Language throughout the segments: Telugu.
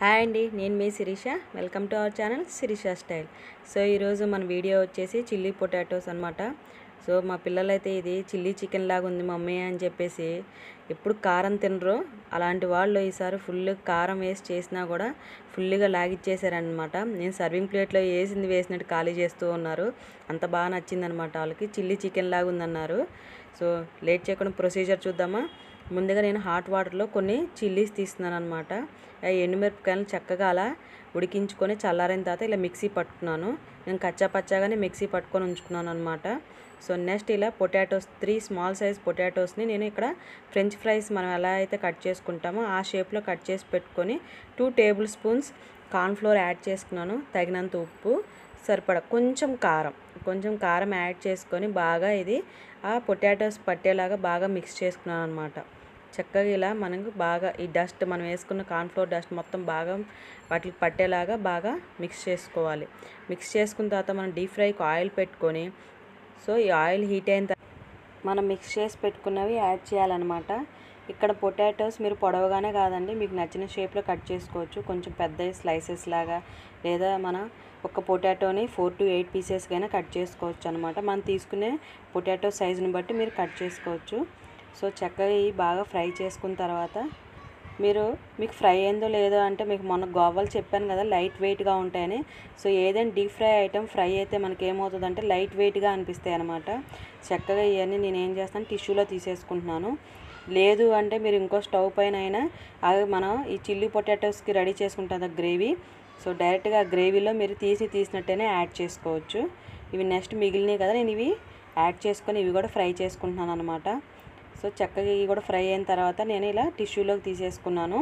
హాయ్ అండి నేను మీ Sirisha welcome to our channel Sirisha style so ఈరోజు మన వీడియో వచ్చేసి చిల్లీ పొటాటోస్ అనమాట సో మా పిల్లలైతే ఇది చిల్లీ చికెన్ లాగా ఉంది మమ్మీ అని చెప్పేసి ఎప్పుడు కారం తినరు అలాంటి వాళ్ళు ఈసారి ఫుల్ కారం వేసి చేసినా కూడా ఫుల్గా లాగిచ్చేసారనమాట నేను సర్వింగ్ ప్లేట్లో వేసింది వేసినట్టు ఖాళీ చేస్తూ ఉన్నారు అంత బాగా నచ్చిందనమాట వాళ్ళకి చిల్లీ చికెన్ లాగా ఉందన్నారు సో లేట్ చేయకుండా ప్రొసీజర్ చూద్దామా ముందుగా నేను హాట్ వాటర్లో కొన్ని చిల్లీస్ తీస్తున్నాను అనమాట ఎండుమిరపకాయలను చక్కగా అలా ఉడికించుకొని చల్లారిన తర్వాత ఇలా మిక్సీ పట్టుకున్నాను నేను కచ్చా పచ్చాగానే మిక్సీ పట్టుకొని ఉంచుకున్నాను అనమాట సో నెక్స్ట్ ఇలా పొటాటోస్ త్రీ స్మాల్ సైజ్ పొటాటోస్ని నేను ఇక్కడ ఫ్రెంచ్ ఫ్రైస్ మనం ఎలా అయితే కట్ చేసుకుంటామో ఆ షేప్లో కట్ చేసి పెట్టుకొని two tablespoons cornflour add చేసుకున్నాను తగినంత ఉప్పు సరిపడ కొంచెం కారం కొంచెం కారం యాడ్ చేసుకొని బాగా ఇది ఆ పొటాటోస్ పట్టేలాగా బాగా మిక్స్ చేసుకున్నాను అనమాట చక్కగా ఇలా మనకు బాగా ఈ డస్ట్ మనం వేసుకున్న కార్న్ఫ్లోర్ డస్ట్ మొత్తం బాగా వాటికి పట్టేలాగా బాగా మిక్స్ చేసుకోవాలి మిక్స్ చేసుకున్న తర్వాత మనం డీప్ ఫ్రైకి ఆయిల్ పెట్టుకొని సో ఈ ఆయిల్ హీట్ అయిన తర్వాత మనం మిక్స్ చేసి పెట్టుకున్నవి యాడ్ చేయాలన్నమాట ఇక్కడ పొటాటోస్ మీరు పొడవగానే కాదండి మీకు నచ్చిన షేప్లో కట్ చేసుకోవచ్చు కొంచెం పెద్ద స్లైసెస్ లాగా లేదా మన ఒక పొటాటోని ఫోర్ టు ఎయిట్ పీసెస్కైనా కట్ చేసుకోవచ్చు అనమాట మనం తీసుకునే పొటాటో సైజుని బట్టి మీరు కట్ చేసుకోవచ్చు సో చక్కగా ఇవి బాగా ఫ్రై చేసుకున్న తర్వాత మీరు మీకు ఫ్రై అయిందో లేదో అంటే మీకు మొన్న గోవాలు చెప్పాను కదా లైట్ వెయిట్గా ఉంటాయని సో ఏదైనా డీప్ ఫ్రై ఐటమ్ ఫ్రై అయితే మనకి ఏమవుతుందంటే లైట్ వెయిట్గా అనిపిస్తాయి అనమాట చక్కగా ఇవన్నీ నేను ఏం చేస్తాను టిష్యూలో తీసేసుకుంటున్నాను లేదు అంటే మీరు ఇంకో స్టవ్ పైన అయినా అవి మనం ఈ చిల్లీ పొటాటోస్కి రెడీ చేసుకుంటాం గ్రేవీ సో డైరెక్ట్గా గ్రేవీలో మీరు తీసి తీసినట్టేనే యాడ్ చేసుకోవచ్చు ఇవి నెక్స్ట్ మిగిలినవి కదా నేను ఇవి యాడ్ చేసుకొని ఇవి కూడా ఫ్రై చేసుకుంటున్నాను అనమాట సో చక్కగా ఇవి కూడా ఫ్రై అయిన తర్వాత నేను ఇలా టిష్యూలోకి తీసేసుకున్నాను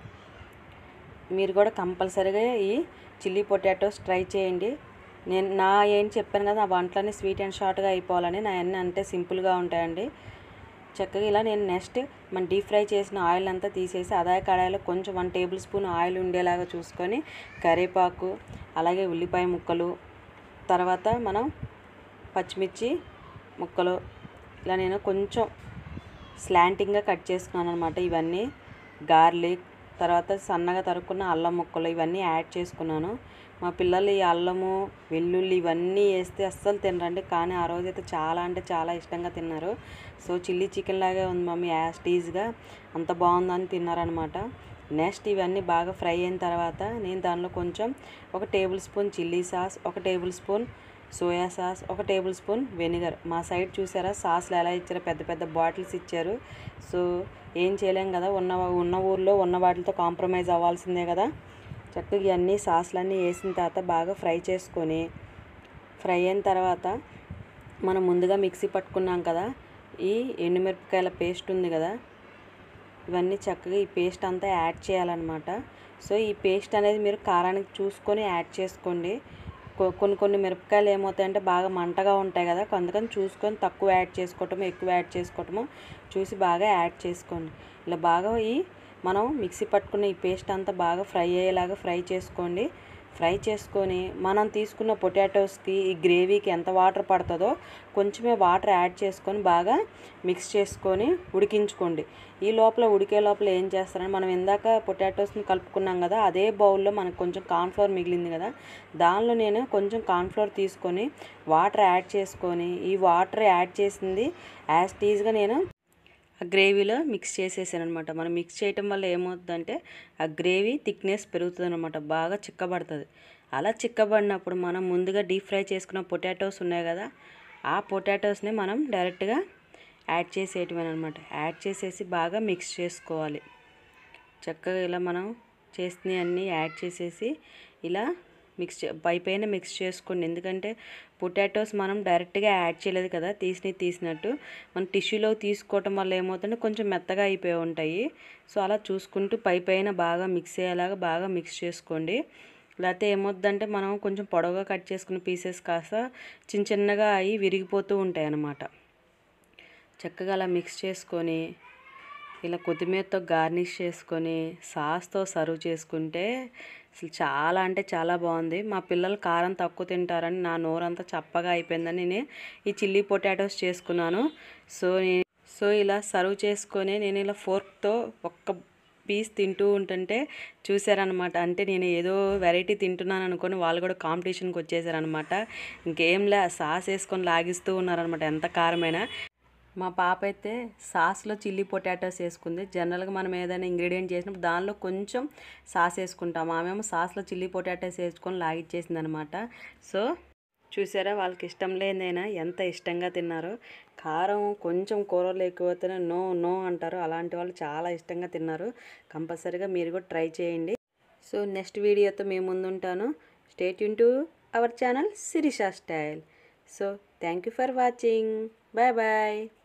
మీరు కూడా కంపల్సరీగా ఈ చిల్లీ పొటాటోస్ ట్రై చేయండి నేను నా ఏం చెప్పాను కదా నా వంటలన్నీ స్వీట్ అండ్ షార్ట్గా అయిపోవాలని నా అన్నీ అంటే సింపుల్గా ఉంటాయండి చక్కగా ఇలా నేను నెక్స్ట్ మన డీప్ ఫ్రై చేసిన ఆయిల్ అంతా తీసేసి అదే కడాయిలో కొంచెం వన్ టేబుల్ స్పూన్ ఆయిల్ ఉండేలాగా చూసుకొని కరివేపాకు అలాగే ఉల్లిపాయ ముక్కలు తర్వాత మనం పచ్చిమిర్చి ముక్కలు ఇలా నేను కొంచెం స్లాంటింగ్గా కట్ చేసుకున్నాను అనమాట ఇవన్నీ గార్లిక్ తర్వాత సన్నగా తరుక్కున్న అల్లం ముక్కలు ఇవన్నీ యాడ్ చేసుకున్నాను మా పిల్లలు ఈ అల్లము వెల్లుల్లి ఇవన్నీ వేస్తే అస్సలు తినరండి కానీ ఆ రోజు అయితే చాలా అంటే చాలా ఇష్టంగా తిన్నారు సో చిల్లీ చికెన్ లాగే ఉంది మమ్మీ యాస్ టీజ్గా అంత బాగుందని తిన్నారనమాట నెక్స్ట్ ఇవన్నీ బాగా ఫ్రై అయిన తర్వాత నేను దానిలో కొంచెం ఒక టేబుల్ స్పూన్ చిల్లీ సాస్ ఒక టేబుల్ స్పూన్ సోయా సాస్ ఒక టేబుల్ స్పూన్ వెనిగర్ మా సైడ్ చూసారా సాస్లు ఎలా ఇచ్చారో పెద్ద పెద్ద బాటిల్స్ ఇచ్చారు సో ఏం చేయలేం కదా ఉన్న ఉన్న ఊర్లో ఉన్న వాటితో కాంప్రమైజ్ అవ్వాల్సిందే కదా చక్కగా ఇవన్నీ సాస్లన్నీ వేసిన తర్వాత బాగా ఫ్రై చేసుకొని ఫ్రై అయిన తర్వాత మనం ముందుగా మిక్సీ పట్టుకున్నాం కదా ఈ ఎండుమిరపకాయల పేస్ట్ ఉంది కదా ఇవన్నీ చక్కగా ఈ పేస్ట్ అంతా యాడ్ చేయాలన్నమాట సో ఈ పేస్ట్ అనేది మీరు కారానికి చూసుకొని యాడ్ చేసుకోండి కొన్ని కొన్ని మిరపకాయలు ఏమవుతాయంటే బాగా మంటగా ఉంటాయి కదా అందుకని చూసుకొని తక్కువ యాడ్ చేసుకోవటము ఎక్కువ యాడ్ చేసుకోవటము చూసి బాగా యాడ్ చేసుకోండి ఇలా బాగా ఈ మనం మిక్సీ పట్టుకున్న ఈ పేస్ట్ అంతా బాగా ఫ్రై అయ్యేలాగా ఫ్రై చేసుకోండి ఫ్రై చేసుకొని మనం తీసుకున్న పొటాటోస్కి ఈ గ్రేవీకి ఎంత వాటర్ పడుతుందో కొంచెమే వాటర్ యాడ్ చేసుకొని బాగా మిక్స్ చేసుకొని ఉడికించుకోండి ఈ లోపల ఉడికే లోపల ఏం చేస్తారంటే మనం ఇందాక పొటాటోస్ని కలుపుకున్నాం కదా అదే బౌల్లో మనకు కొంచెం కార్న్ఫ్లోర్ మిగిలింది కదా దానిలో నేను కొంచెం కార్న్ఫ్లోర్ తీసుకొని వాటర్ యాడ్ చేసుకొని ఈ వాటర్ యాడ్ చేసింది యాజ్ టీజ్గా నేను ఆ గ్రేవీలో మిక్స్ చేసేసాను అనమాట మనం మిక్స్ చేయటం వల్ల ఏమవుతుందంటే ఆ గ్రేవీ థిక్నెస్ పెరుగుతుంది అనమాట బాగా చిక్కబడుతుంది అలా చిక్కబడినప్పుడు మనం ముందుగా డీప్ ఫ్రై చేసుకున్న పొటాటోస్ ఉన్నాయి కదా ఆ పొటాటోస్ని మనం డైరెక్ట్గా యాడ్ చేసేయటమే అనమాట యాడ్ చేసేసి బాగా మిక్స్ చేసుకోవాలి చక్కగా ఇలా మనం చేసిన అన్నీ యాడ్ చేసేసి ఇలా మిక్స్ పై పైన మిక్స్ చేసుకోండి ఎందుకంటే పొటాటోస్ మనం డైరెక్ట్గా యాడ్ చేయలేదు కదా తీసినవి తీసినట్టు మనం టిష్యూలో తీసుకోవటం వల్ల ఏమవుతుందంటే కొంచెం మెత్తగా అయిపోయి ఉంటాయి సో అలా చూసుకుంటూ పై పైన బాగా మిక్స్ అయ్యేలాగా బాగా మిక్స్ చేసుకోండి లేకపోతే ఏమవుద్దంటే మనం కొంచెం పొడవుగా కట్ చేసుకున్న పీసెస్ కాస్త చిన్న చిన్నగా అవి విరిగిపోతూ ఉంటాయి అన్నమాట చక్కగా అలా మిక్స్ చేసుకొని ఇలా కొత్తిమీరతో గార్నిష్ చేసుకొని సాస్తో సర్వ్ చేసుకుంటే అసలు చాలా అంటే చాలా బాగుంది మా పిల్లలు కారం తక్కువ తింటారని నా నోరంతా చప్పగా అయిపోయిందని నేను ఈ చిల్లీ పొటాటోస్ చేసుకున్నాను సో నేను సో ఇలా సర్వ్ చేసుకొని నేను ఇలా ఫోర్క్తో ఒక్క పీస్ తింటూ ఉంటుంటే చూసారనమాట అంటే నేను ఏదో వెరైటీ తింటున్నాను అనుకొని వాళ్ళు కూడా కాంపిటీషన్కి వచ్చేసారనమాట ఇంకేంలే సాస్ వేసుకొని లాగిస్తూ ఉన్నారనమాట ఎంత కారమైనా మా పాప అయితే సాస్లో చిల్లీ పొటాటోస్ వేసుకుంది జనరల్గా మనం ఏదైనా ఇంగ్రీడియంట్ చేసినప్పుడు దానిలో కొంచెం సాస్ వేసుకుంటాం ఆమెమో సాస్లో చిల్లీ పొటాటోస్ వేసుకొని లాగిచ్చేసింది అనమాట సో చూసారా వాళ్ళకి ఇష్టం లేదైనా ఎంత ఇష్టంగా తిన్నారో కారం కొంచెం కూరలు ఎక్కువైతేనే నో నో అంటారు అలాంటి వాళ్ళు చాలా ఇష్టంగా తిన్నారు కంపల్సరీగా మీరు కూడా ట్రై చేయండి సో నెక్స్ట్ వీడియోతో మేము ముందుంటాను స్టేట్ యూన్ to our channel Sirisha style so thank you for watching bye bye